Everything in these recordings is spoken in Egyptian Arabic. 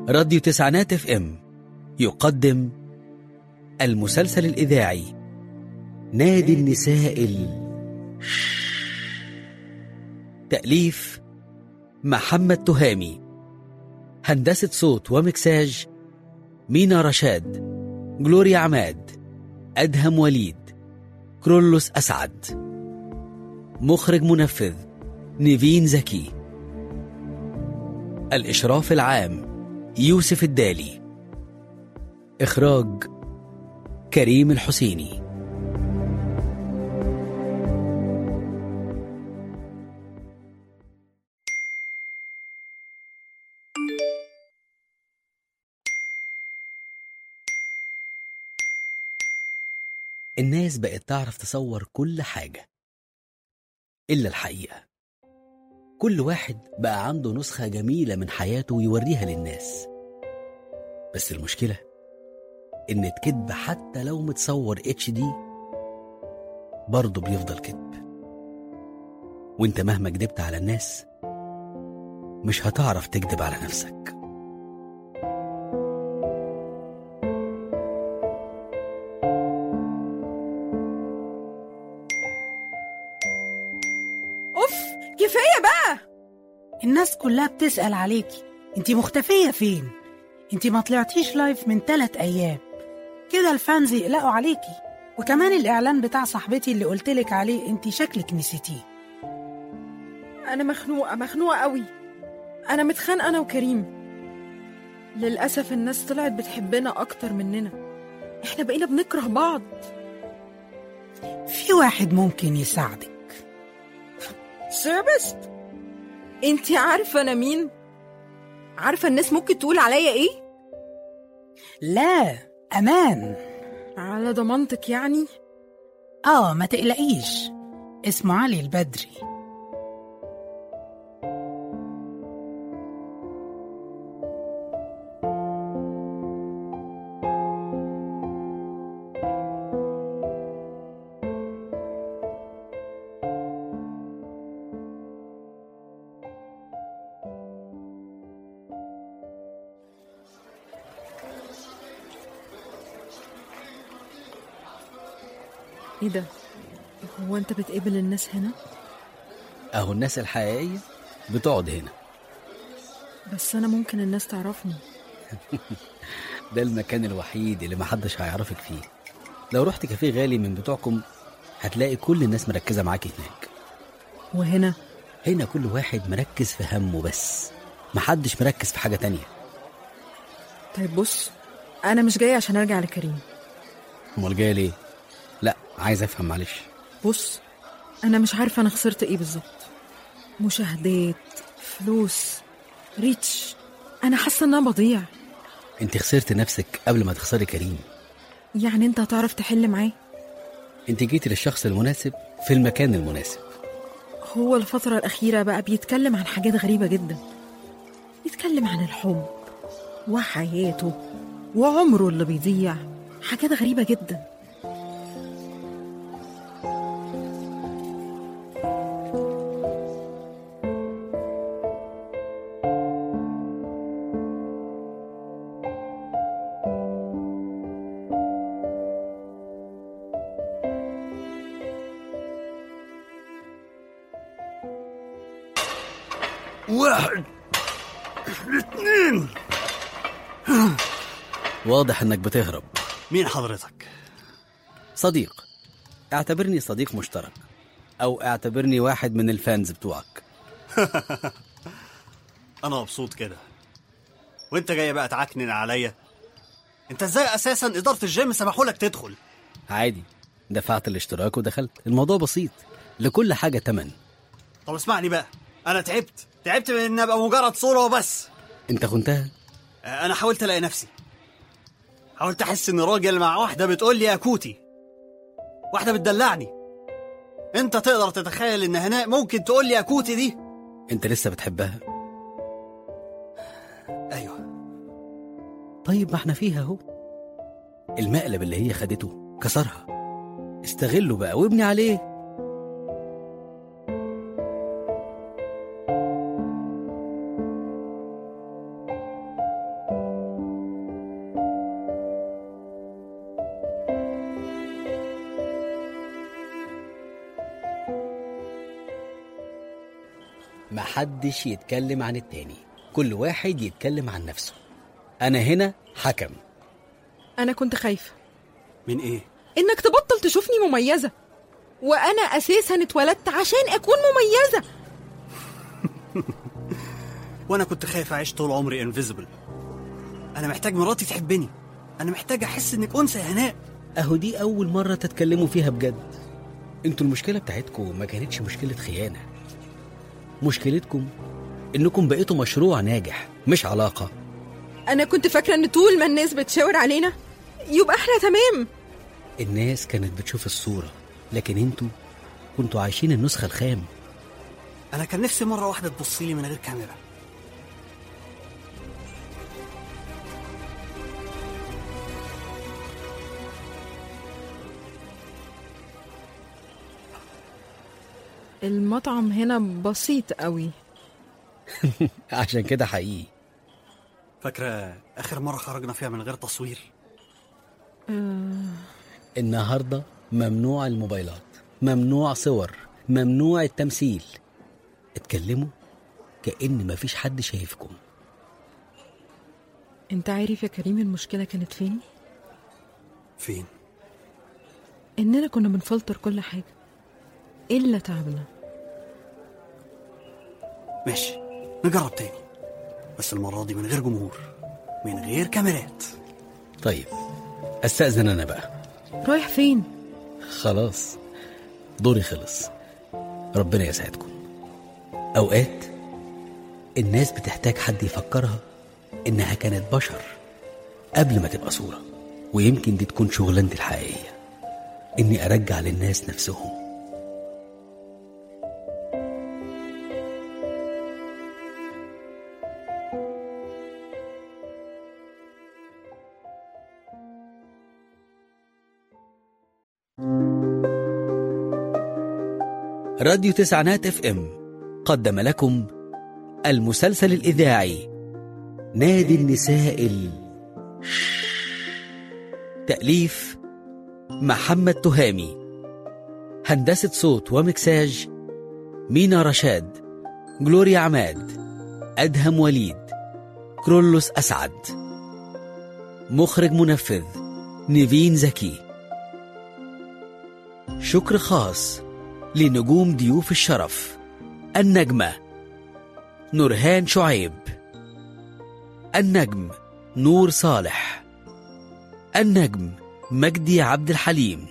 راديو تسعينات اف ام يقدم المسلسل الإذاعي نادي النساء ال... تأليف محمد تهامي هندسة صوت ومكساج مينا رشاد جلوريا عماد أدهم وليد كرولوس أسعد مخرج منفذ نيفين زكي الإشراف العام يوسف الدالي إخراج كريم الحسيني الناس بقت تعرف تصور كل حاجة إلا الحقيقة كل واحد بقى عنده نسخة جميلة من حياته يوريها للناس بس المشكلة إن الكذب حتى لو متصور اتش دي برضه بيفضل كذب وانت مهما كدبت على الناس مش هتعرف تكذب على نفسك اوف كفايه بقى الناس كلها بتسأل عليكي انتي مختفية فين انتي ما طلعتيش لايف من تلات ايام كده الفانز يقلقوا عليكي وكمان الاعلان بتاع صاحبتي اللي قلتلك عليه انتي شكلك نسيتيه انا مخنوقه مخنوقه قوي انا متخانقه انا وكريم للاسف الناس طلعت بتحبنا اكتر مننا احنا بقينا بنكره بعض في واحد ممكن يساعدك سيربست انتي عارفه انا مين عارفه الناس ممكن تقول عليا ايه لا امان على ضمانتك يعني اه ما تقلقيش اسمه علي البدري ايه ده هو انت بتقابل الناس هنا أهو الناس الحقيقية بتقعد هنا بس انا ممكن الناس تعرفني ده المكان الوحيد اللي محدش هيعرفك فيه لو رحت كافيه غالي من بتوعكم هتلاقي كل الناس مركزة معاكي هناك وهنا هنا كل واحد مركز في همه بس محدش مركز في حاجة تانية طيب بص انا مش جايه عشان ارجع لكريم امال جاي ليه؟ لا عايز افهم معلش بص انا مش عارفه انا خسرت ايه بالظبط مشاهدات فلوس ريتش انا حاسه ان انا بضيع انت خسرت نفسك قبل ما تخسري كريم يعني انت هتعرف تحل معاه انت جيتي للشخص المناسب في المكان المناسب هو الفترة الأخيرة بقى بيتكلم عن حاجات غريبة جدا بيتكلم عن الحب وحياته وعمره اللي بيضيع حاجات غريبة جدا واحد اثنين واضح انك بتهرب مين حضرتك؟ صديق اعتبرني صديق مشترك او اعتبرني واحد من الفانز بتوعك أنا مبسوط كده وأنت جاي بقى تعكنن عليا أنت إزاي أساسا إدارة الجيم سمحوا لك تدخل؟ عادي دفعت الاشتراك ودخلت الموضوع بسيط لكل حاجة تمن طب اسمعني بقى أنا تعبت تعبت من إن أبقى مجرد صورة وبس انت خنتها أنا حاولت ألاقي نفسي حاولت أحس إن راجل مع واحدة بتقول لي يا كوتي واحدة بتدلعني أنت تقدر تتخيل إن هناء ممكن تقول لي يا كوتي دي؟ انت لسه بتحبها أيوه طيب ما احنا فيها اهو المقلب اللي هي خدته كسرها استغله بقى وابني عليه محدش يتكلم عن التاني كل واحد يتكلم عن نفسه أنا هنا حكم أنا كنت خايفة من ايه إنك تبطل تشوفني مميزة وأنا أساسا اتولدت عشان أكون مميزة وانا كنت خايف اعيش طول عمري انفيزبل انا محتاج مراتي تحبني انا محتاج احس انك انثى يا هناء أهو دي أول مرة تتكلموا فيها بجد انتوا المشكلة بتاعتكم ما كانتش مشكلة خيانة مشكلتكم إنكم بقيتوا مشروع ناجح مش علاقة أنا كنت فاكرة إن طول ما الناس بتشاور علينا يبقى إحنا تمام الناس كانت بتشوف الصورة لكن انتوا كنتوا عايشين النسخة الخام انا كان نفسي مره واحده تبص لي من غير كاميرا المطعم هنا بسيط قوي عشان كده حقيقي فاكره اخر مره خرجنا فيها من غير تصوير النهاردة ممنوع الموبايلات ممنوع صور ممنوع التمثيل اتكلموا كأن مفيش حد شايفكم أنت عارف يا كريم المشكلة كانت فين؟ فين إننا كنا بنفلتر كل حاجة إلا تعبنا ماشي نجرب تاني بس المره دي من غير جمهور من غير كاميرات طيب استأذن أنا بقى رايح فين؟ خلاص دوري خلص ربنا يسعدكم أوقات الناس بتحتاج حد يفكرها إنها كانت بشر قبل ما تبقى صورة ويمكن دي تكون شغلانتي الحقيقية إني أرجع للناس نفسهم راديو تسعينات اف ام قدم لكم المسلسل الإذاعي نادي النساء ال... تأليف محمد تهامي هندسة صوت ومكساج مينا رشاد جلوريا عماد أدهم وليد كرولوس أسعد مخرج منفذ نيفين زكي شكر خاص لنجوم ضيوف الشرف النجمة نورهان شعيب النجم نور صالح النجم مجدي عبد الحليم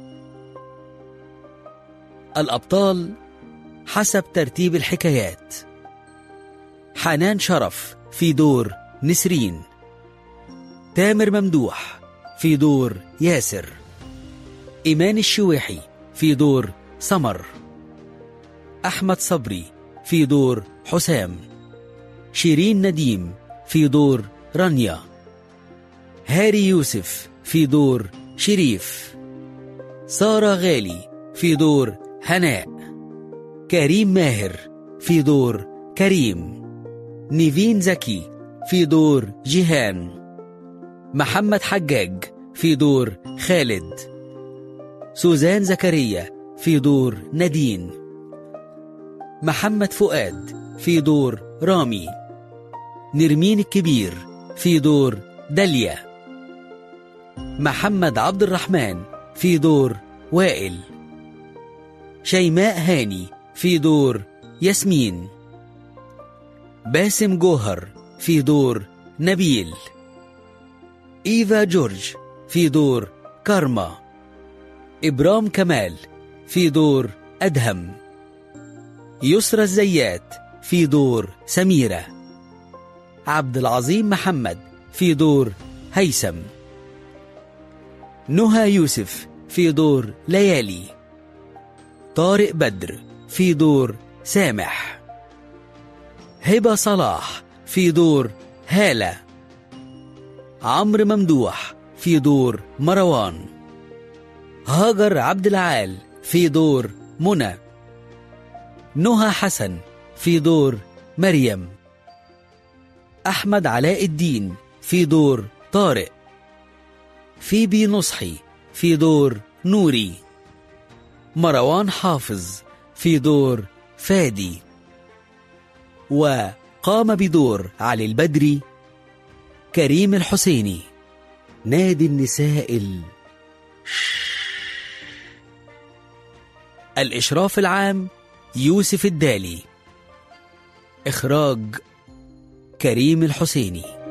الأبطال حسب ترتيب الحكايات حنان شرف في دور نسرين تامر ممدوح في دور ياسر إيمان الشويحي في دور سمر أحمد صبري في دور حسام شيرين نديم في دور رانيا هاري يوسف في دور شريف سارة غالي في دور هناء كريم ماهر في دور كريم نيفين زكي في دور جيهان محمد حجاج في دور خالد سوزان زكريا في دور نادين محمد فؤاد في دور رامي نرمين الكبير في دور داليا محمد عبد الرحمن في دور وائل شيماء هاني في دور ياسمين باسم جوهر في دور نبيل إيفا جورج في دور كارما إبرام كمال في دور أدهم يسرى الزيات في دور سميرة عبد العظيم محمد في دور هيثم نهى يوسف في دور ليالي طارق بدر في دور سامح هبة صلاح في دور هالة عمرو ممدوح في دور مروان هاجر عبد العال في دور منى نهى حسن في دور مريم أحمد علاء الدين في دور طارق فيبي نصحي في دور نوري مروان حافظ في دور فادي وقام بدور علي البدري كريم الحسيني نادي النساء ال... الإشراف العام يوسف الدالي إخراج كريم الحسيني